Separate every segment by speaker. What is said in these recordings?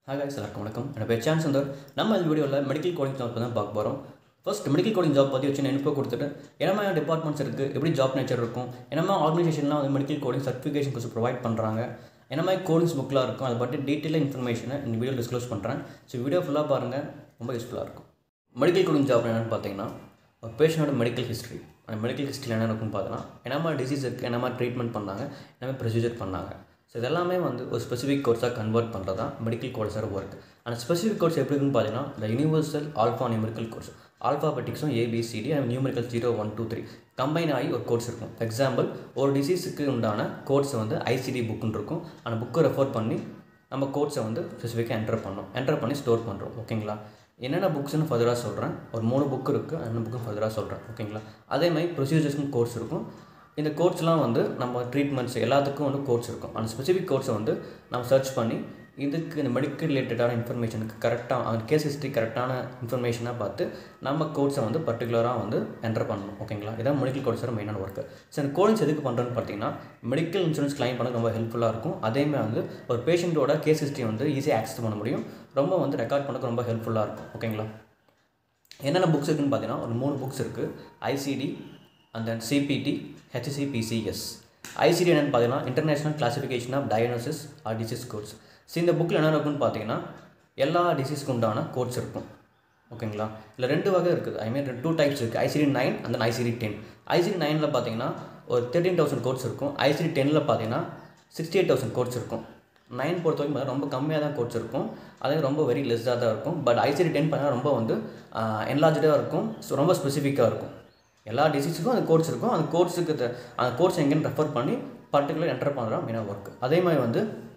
Speaker 1: hi guys எல்லாருக்கும் வணக்கம் என்னோட பேர் சான்ஸ் சுந்தர் நம்ம இந்த வீடியோவில் மெடிக்கல் கோடிங் ஜாப் தான் பார்க்க போகிறோம் ஃபர்ஸ்ட் மெடிக்கல் கோடிங் ஜாப் பற்றி வச்சு இன்ஃபோ கொடுத்துட்டு என்னமா டிபார்ட்மெண்ட்ஸ் இருக்குது எப்படி ஜாப் நேச்சர் இருக்கும் என்னமா ஆர்கனைசேஷன்லாம் வந்து மெடிக்கல் கோடிங் சர்டிஃபிகேஷன் கொஞ்சம் ப்ரொவைட் பண்ணுறாங்க என்ன மாதிரி கோடிங்ஸ் புக்கெலாம் இருக்கும் அதை பற்றி டீட்டெயிலாக இன்ஃபர்மேஷனை இந்த வீடியோ டிஸ்க்ளோஸ் பண்ணுறேன் ஸோ வீடியோ ஃபுல்லாக பாருங்கள் ரொம்ப யூஸ்ஃபுல்லாக இருக்கும் மெடிக்கல் கோடிங் ஜாப் என்னென்னு பார்த்தீங்கன்னா ஒரு பேஷண்டோட மெடிக்கல் ஹிஸ்ட்ரி அந்த மெடிக்கல் ஹிஸ்ட்ரியில் என்ன இருக்குன்னு பார்த்தோன்னா என்ன மாதிரி டிசீஸ் இருக்குது என்ன மாதிரி ட்ரீட்மெண்ட் பண்ணாங்க என்ன மாதிரி ப்ரொசீஜர் பண்ணாங்க ஸோ இதெல்லாமே வந்து ஒரு ஸ்பெசிஃபிக் கோர்ஸாக கன்வெர்ட் பண்ணுறது தான் மெடிக்கல் கோர்ஸாக ஒர்க் அந்த ஸ்பெசிஃபிக் கோர்ஸ் எப்படி இருக்குன்னு பார்த்தீங்கன்னா இந்த யூனிவர்சல் ஆல்ஃபா நியூமெரிக்கல் கோர்ஸ் ஆல்ஃபாபெட்டிக்ஸும் ABCD and numerical zero one two three combine ஆகி ஒரு கோர்ஸ் இருக்கும் எக்ஸாம்பிள் ஒரு டிசீஸுக்கு உண்டான கோர்ஸ் வந்து ஐசிடி புக்குன்னு இருக்கும் அந்த புக்கை ரெஃபர் பண்ணி நம்ம கோர்ஸை வந்து ஸ்பெசிஃபிக்காக என்டர் பண்ணோம் என்டர் பண்ணி ஸ்டோர் பண்ணுறோம் ஓகேங்களா என்னென்ன புக்ஸ்னு ஃபர்தராக சொல்கிறேன் ஒரு மூணு புக் இருக்குது அந்த புக்கு ஃபர்தராக சொல்கிறேன் ஓகேங்களா அதே மாதிரி ப்ரொசீஜர்ஸ்க்கும் கோர்ஸ் இருக்கும் இந்த கோர்ஸ்லாம் வந்து நம்ம ட்ரீட்மெண்ட்ஸ் எல்லாத்துக்கும் வந்து கோர்ஸ் இருக்கும் அந்த ஸ்பெசிஃபிக் கோர்ஸை வந்து நம்ம சர்ச் பண்ணி இதுக்கு இந்த மெடிக்கல் ரிலேட்டடான இன்ஃபர்மேஷனுக்கு கரெக்டாக அந்த கேஸ் ஹிஸ்ட்ரி கரெக்டான இன்ஃபர்மேஷனாக பார்த்து நம்ம கோர்ஸை வந்து பர்டிகுலராக வந்து என்டர் பண்ணணும் ஓகேங்களா இதான் மெடிக்கல் கோர்ஸோட மெயினான ஒர்க்கு ஸோ இந்த கோடிங்ஸ் எதுக்கு பண்ணுறேன்னு பார்த்தீங்கன்னா மெடிக்கல் இன்சூரன்ஸ் கிளைம் பண்ண ரொம்ப ஹெல்ப்ஃபுல்லாக இருக்கும் அதேமாதிரி வந்து ஒரு பேஷண்ட்டோட கேஸ் ஹிஸ்ட்ரி வந்து ஈஸியாக ஆக்சஸ் பண்ண முடியும் ரொம்ப வந்து ரெக்கார்ட் பண்ண ரொம்ப ஹெல்ப்ஃபுல்லாக இருக்கும் ஓகேங்களா என்னென்ன புக்ஸ் இருக்குன்னு பார்த்தீங்கன்னா ஒரு மூணு புக்ஸ் இருக்குது ICD and then CPT HCPCS ICD என்னென்னு பார்த்தீங்கன்னா international classification of diagnosis or disease codes so இந்த புக்கில் என்ன இருக்குன்னு பார்த்தீங்கன்னா எல்லா டிசீஸ்க்கு உண்டான கோட்ஸ் இருக்கும் ஓகேங்களா இல்லை ரெண்டு வகை இருக்குது ஐ மீன் டூ டைப்ஸ் இருக்குது ICD nine and then ICD ten ICD நைனில் பார்த்தீங்கன்னா ஒரு தேர்ட்டீன் தௌசண்ட் கோட்ஸ் இருக்கும் ஐசிடி டெனில் பார்த்தீங்கன்னா சிக்ஸ்டி எயிட் தௌசண்ட் கோட்ஸ் இருக்கும் நைன் பொறுத்த வரைக்கும் பார்த்தீங்கன்னா ரொம்ப கம்மியாக தான் கோட்ஸ் இருக்கும் அதே ரொம்ப வெரி லெஸ்ஸாக தான் இருக்கும் பட் ஐசிடி டென் பார்த்தீங்கன்னா ரொம்ப வந்து என்லார்ஜாக இருக்கும் ஸோ ரொம்ப ஸ்பெசிஃபிக்காக இருக்கும் எல்லா டிசீஸுக்கும் அந்த கோர்ஸ் இருக்கும் அந்த கோர்ஸுக்கு த- அந்த கோர்ஸ் எங்கேன்னு ரெஃபர் பண்ணி பர்டிகுலர் என்டர் பண்ணுறோம் மெயினாக ஒர்க் அதே மாதிரி வந்து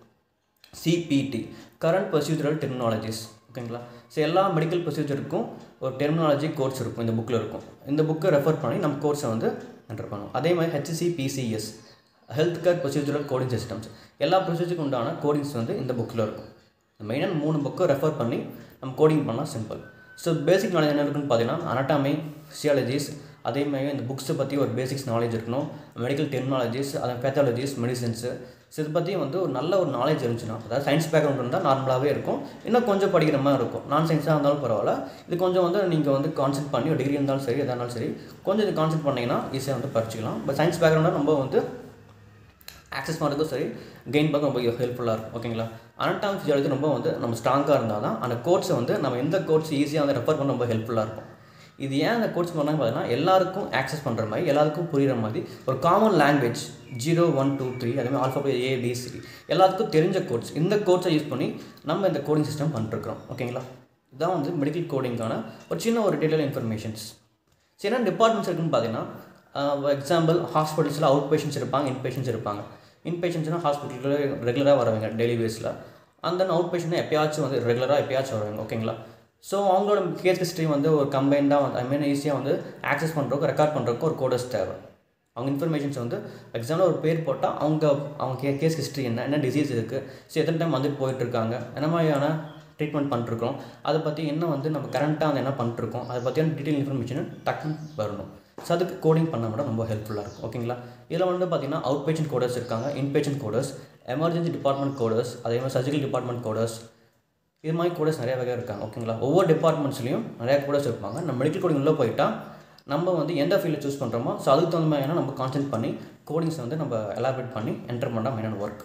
Speaker 1: சிபிடி கரண்ட் ப்ரொசீஜரல் டெக்னாலஜிஸ் ஓகேங்களா ஸோ எல்லா மெடிக்கல் ப்ரொசீஜருக்கும் ஒரு டெர்மினாலஜி கோர்ஸ் இருக்கும் இந்த புக்கில் இருக்கும் இந்த புக்கை ரெஃபர் பண்ணி நம்ம கோர்ஸை வந்து என்டர் பண்ணுவோம் அதே மாதிரி HCPCS health care procedural coding systems எல்லா ப்ரொசீஜருக்கு உண்டான கோடிங்ஸ் வந்து இந்த புக்கில் இருக்கும் மெயினாக மூணு புக்கை ரெஃபர் பண்ணி நம்ம கோடிங் பண்ணால் சிம்பிள் ஸோ பேசிக் நாலேஜ் என்ன இருக்குன்னு பார்த்தீங்கன்னா அனட்டாமி ஃபிசியாலஜிஸ் அதே மாதிரி இந்த புக்ஸை பற்றி ஒரு பேசிக்ஸ் நாலேஜ் இருக்கணும் மெடிக்கல் டெக்னாலஜிஸ் அதை பேத்தாலஜிஸ் மெடிசன்ஸு ஸோ இதை பற்றி வந்து ஒரு நல்ல ஒரு நாலேஜ் இருந்துச்சுன்னா அதாவது சயின்ஸ் பேக்ரவுண்ட் இருந்தால் நார்மலாகவே இருக்கும் இன்னும் கொஞ்சம் படிக்கிற மாதிரி இருக்கும் நான் சயின்ஸாக இருந்தாலும் பரவாயில்ல இது கொஞ்சம் வந்து நீங்கள் வந்து கான்சென்ட் பண்ணி ஒரு டிகிரி இருந்தாலும் சரி எதாக இருந்தாலும் சரி கொஞ்சம் இது கான்சென்ட் பண்ணிங்கன்னா ஈஸியாக வந்து படிச்சிக்கலாம் பட் சயின்ஸ் பேக்ரவுண்டாக ரொம்ப வந்து ஆக்சஸ் பண்ணுறதும் சரி கெயின் பண்ண ரொம்ப ஹெல்ப்ஃபுல்லாக இருக்கும் ஓகேங்களா அனட்டாமிக் ஃபிசியாலஜி ரொம்ப வந்து நம்ம ஸ்ட்ராங்காக இருந்தால் தான் அந்த கோர்ஸை வந்து நம்ம எந்த கோர்ஸ் ஈஸியாக வந்து ரெஃபர் பண்ண ரொம்ப ஹெல்ப்ஃபுல்லாக இருக்கும் இது ஏன் அந்த கோர்ஸ் பண்ணாங்க பார்த்தீங்கன்னா எல்லாருக்கும் ஆக்சஸ் பண்ணுற மாதிரி எல்லாருக்கும் புரிகிற மாதிரி ஒரு common language zero one two three அதேமாதிரி ஆல்ஃபாபெட் ஏபிசி எல்லாத்துக்கும் தெரிஞ்ச கோர்ஸ் இந்த கோர்ஸை யூஸ் பண்ணி நம்ம இந்த கோடிங் சிஸ்டம் பண்ணிட்டுருக்கோம் ஓகேங்களா இதுதான் வந்து மெடிக்கல் கோடிங்கான ஒரு சின்ன ஒரு டீட்டெயில் இன்ஃபர்மேஷன்ஸ் சரி என்ன டிபார்ட்மெண்ட்ஸ் இருக்குன்னு பார்த்தீங்கன்னா எக்ஸாம்பிள் ஹாஸ்பிட்டல்ஸில் அவுட் பேஷண்ட்ஸ் இருப்பாங்க இன் பேஷண்ட்ஸ் இருப்பாங்க இன் பேஷண்ட்ஸ்னால் ஹாஸ்பிட்டலுக்கு ரெகுலராக வரவங்க டெய்லி பேஸில் அந்த அவுட் பேஷண்ட் எப்பயாச்சும் வந்து ரெகுலராக எப்பயாச்சும் வருவாங்க ஓகேங்களா ஸோ அவங்களோட கேஸ் ஹிஸ்ட்ரி வந்து ஒரு கம்பைண்டாக வந்து ஐ மீன் ஈஸியாக வந்து ஆக்சஸ் பண்ணுறதுக்கு ரெக்கார்ட் பண்ணுறதுக்கு ஒரு கோடஸ் தேவை அவங்க இன்ஃபர்மேஷன்ஸ் வந்து எக்ஸாம்பிள் ஒரு பேர் போட்டால் அவங்க அவங்க கே கேஸ் ஹிஸ்ட்ரி என்ன என்ன டிசீஸ் இருக்குது ஸோ எத்தனை டைம் வந்துட்டு போயிட்டுருக்காங்க என்ன மாதிரியான ட்ரீட்மெண்ட் பண்ணிட்டுருக்கோம் அதை பற்றி என்ன வந்து நம்ம கரண்ட்டாக வந்து என்ன பண்ணிட்டுருக்கோம் அதை பற்றியான டீட்டெயில் இன்ஃபர்மேஷன் டக்குன்னு வரணும் ஸோ அதுக்கு கோடிங் பண்ண கூட ரொம்ப ஹெல்ப்ஃபுல்லாக இருக்கும் ஓகேங்களா இதில் வந்து பார்த்தீங்கன்னா அவுட் பேஷண்ட் கோடர்ஸ் இருக்காங்க in patient coders emergency department coders அதே மாதிரி சர்ஜிக்கல் டிபார்ட்மெண்ட் கோடர்ஸ் இது மாதிரி கோடர்ஸ் நிறைய வகை இருக்காங்க ஓகேங்களா ஒவ்வொரு டிபார்ட்மெண்ட்ஸ்லையும் நிறைய கோடர்ஸ் இருப்பாங்க நம்ம மெடிக்கல் கோடிங் உள்ளே போயிட்டா நம்ம வந்து எந்த ஃபீல்டில் சூஸ் பண்ணுறோமோ ஸோ அதுக்கு தகுந்த மாதிரியான நம்ம கான்சென்ட் பண்ணி கோடிங்ஸ் வந்து நம்ம எலாபரேட் பண்ணி என்டர் பண்ண மெயினான ஒர்க்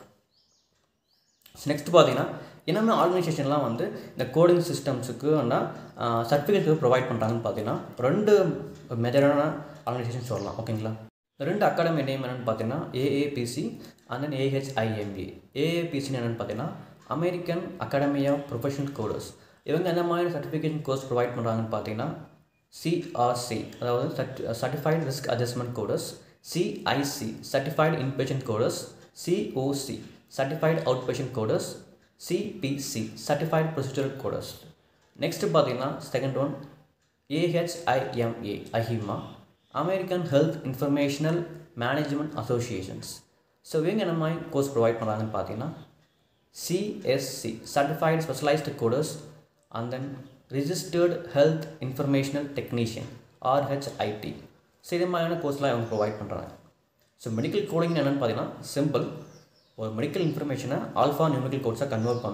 Speaker 1: நெக்ஸ்ட் பார்த்தீங்கன்னா என்னென்ன ஆர்கனைசேஷன்லாம் வந்து இந்த கோடிங் சிஸ்டம்ஸுக்கு சர்டிஃபிகேட் ப்ரொவைட் பண்ணுறாங்கன்னு பார்த்தீங்கன்னா ரெண்டு மெஜரான ஆர்கனைசேஷன் சொல்லலாம் ஓகேங்களா இந்த ரெண்டு அகாடமி நேம் என்னென்னு பார்த்தீங்கன்னா ஏஏபிசி அண்ட் தென் ஏஹெச்ஐஎம்ஏ ஏஏபிசின்னு என்னென்னு பார்த்தீங்கன்னா American academy of professional coders இவங்க என்ன மாதிரி சர்டிஃபிகேஷன் கோர்ஸ் ப்ரொவைட் பண்ணுறாங்கன்னு பார்த்தீங்கன்னா சிஆர்சி அதாவது certified risk adjustment coders CIC certified inpatient coders COC certified out patient coders CPC certified procedural coders next பார்த்தீங்கன்னா second one AHIMA AHIMA American health informational management associations so இவங்க என்ன மாதிரி course provide பண்ணுறாங்கன்னு பார்த்தீங்கன்னா CSC certified specialized coders and then registered health informational technician RHIT so இது மாதிரியான கோர்ஸ்லாம் இவங்க provide பண்ணுறாங்க ஸோ மெடிக்கல் கோடிங் என்னென்னு பார்த்தீங்கன்னா சிம்பிள் ஒரு மெடிக்கல் இன்ஃபர்மேஷனை ஆல்ஃபா நியூமெரிக்கல் கோர்ஸாக கன்வெர்ட் பண்ணும்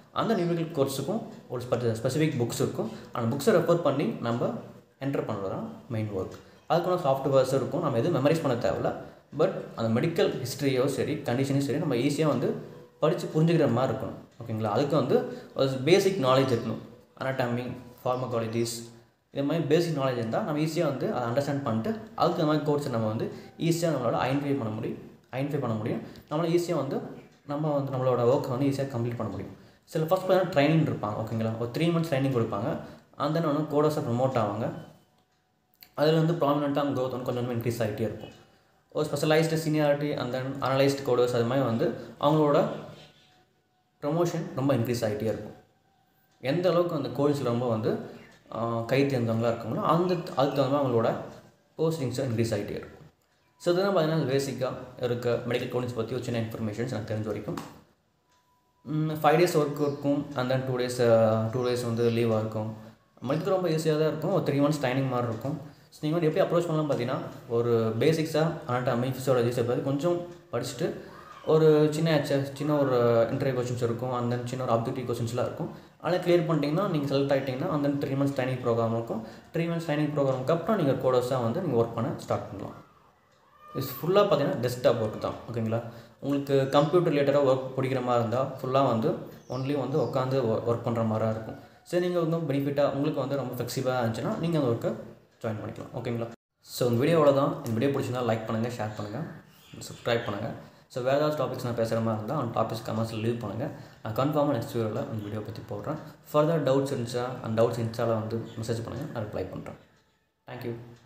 Speaker 1: அந்த நியூமெரிக்கல் கோர்ஸுக்கும் ஒரு ஸ்பெசிஃபிக் புக்ஸ் இருக்கும் அந்த புக்ஸை ரெஃபர் பண்ணி நம்ம என்டர் பண்ணுறது தான் மெயின் ஒர்க் அதுக்கான சாஃப்ட்வேர்ஸ் இருக்கும் நம்ம எதுவும் மெமரைஸ் பண்ண தேவையில்ல பட் அந்த மெடிக்கல் ஹிஸ்ட்ரியோ சரி கண்டிஷனையும் சரி நம்ம ஈஸியாக வந்து படித்து புரிஞ்சுக்கிற மாதிரி இருக்கணும் ஓகேங்களா அதுக்கு வந்து ஒரு பேசிக் நாலேஜ் இருக்கணும் அனாட்டாமி ஃபார்மகாலஜிஸ் இது மாதிரி பேசிக் நாலேஜ் இருந்தால் நம்ம ஈஸியாக வந்து அதை அண்டர்ஸ்டாண்ட் பண்ணிட்டு அதுக்கு மாதிரி கோர்ஸை நம்ம வந்து ஈஸியாக நம்மளோட ஐடென்டிஃபை பண்ண முடியும் ஐடென்டிஃபை பண்ண முடியும் நம்மளால் ஈஸியாக வந்து நம்ம வந்து நம்மளோட ஒர்க்கை வந்து ஈஸியாக கம்ப்ளீட் பண்ண முடியும் சில ஃபஸ்ட் பார்த்தீங்கன்னா ட்ரைனிங் இருப்பாங்க ஓகேங்களா ஒரு த்ரீ மந்த்ஸ் ட்ரைனிங் கொடுப்பாங்க அந்த தென் வந்து கோடர்ஸை ப்ரமோட் ஆவாங்க அதில் வந்து ப்ராமினெண்ட்டாக க்ரோத் வந்து கொஞ்சம் கொஞ்சம் இன்க்ரீஸ் ஆகிட்டே இருக்கும் ஒரு ஸ்பெஷலைஸ்டு சீனியாரிட்டி அந்த அனலைஸ்டு கோடர்ஸ் அது மாதிரி வந்து அவங்களோட ப்ரமோஷன் ரொம்ப இன்க்ரீஸ் ஆகிட்டே இருக்கும் எந்த அளவுக்கு அந்த கோர்ஸில் ரொம்ப வந்து கை தேர்ந்தவங்களாக இருக்காங்களோ அந்த அதுக்கு தகுந்த மாதிரி அவங்களோட போஸ்டிங்ஸும் இன்க்ரீஸ் ஆகிட்டே இருக்கும் ஸோ இதுதான் பார்த்தீங்கன்னா பேசிக்காக இருக்க மெடிக்கல் கோடிங்ஸ் பற்றி ஒரு சின்ன இன்ஃபர்மேஷன்ஸ் எனக்கு தெரிஞ்ச வரைக்கும் ஃபைவ் டேஸ் ஒர்க் இருக்கும் and then two days two days வந்து லீவாக இருக்கும் மெடிக்கல் ரொம்ப ஈஸியாக தான் இருக்கும் ஒரு த்ரீ மந்த்ஸ் ட்ரைனிங் மாதிரி இருக்கும் ஸோ நீங்கள் வந்து எப்படி அப்ரோச் பண்ணலாம் பார்த்தீங்கன்னா ஒரு பேசிக்ஸாக அனாட்டமி ஃபிசியாலஜிஸ் பற்றி கொஞ்சம் படிச்சுட்டு ஒரு சின்ன ஹெச்எஸ் சின்ன ஒரு இன்டர்வியூ கொஷின்ஸ் இருக்கும் அந்த சின்ன ஒரு ஆப்ஜெக்டிவ் கொஷின்ஸ்லாம் இருக்கும் அதில் கிளியர் பண்ணிட்டீங்கன்னா நீங்கள் செலக்ட் ஆகிட்டிங்கன்னா அந்த த்ரீ மந்த்ஸ் ட்ரைனிங் ப்ரோக்ராம் இருக்கும் த்ரீ மந்த்ஸ் ட்ரைனிங் ப்ரோக்ராமுக்கு அப்புறம் நீங்கள் கோடர்ஸாக வந்து நீங்கள் ஒர்க் பண்ண ஸ்டார்ட் பண்ணலாம் இட்ஸ் ஃபுல்லாக பார்த்தீங்கன்னா டெஸ்க்டாப் ஒர்க் தான் ஓகேங்களா உங்களுக்கு கம்ப்யூட்டர் ரிலேட்டடாக ஒர்க் பிடிக்கிற மாதிரி இருந்தால் ஃபுல்லாக வந்து ஒன்லி வந்து உட்காந்து ஒர்க் பண்ணுற மாதிரி இருக்கும் சரி நீங்கள் வந்து பெனிஃபிட்டாக உங்களுக்கு வந்து ரொம்ப ஃப்ளெக்சிபிளாக இருந்துச்சுன்னா நீங்கள் அந்த ஒர்க்கை ஜாயின் பண்ணிக்கலாம் ஓகேங்களா ஸோ இந்த வீடியோ அவ்வளோதான் இந்த வீடியோ பிடிச்சிருந்தா லைக் பண்ணுங்கள் ஷேர் பண்ணுங்கள் சப்ஸ்கிரைப் பண்ணுங்கள் ஸோ வேறு ஏதாவது டாபிக்ஸ் நான் பேசுகிற மாதிரி இருந்தால் அந்த டாபிக்ஸ் கமெண்ட்ஸில் லீவ் பண்ணுங்கள் நான் கன்ஃபார்மாக நெக்ஸ்ட் வீடியோவில் அந்த வீடியோ பற்றி போடுறேன் ஃபர்தர் டவுட்ஸ் இருந்துச்சா அந்த டவுட்ஸ் இன்ஸ்டாவில் வந்து மெசேஜ் பண்ணுங்கள் நான் ரிப்ளை பண்ணுறேன் தேங்க்யூ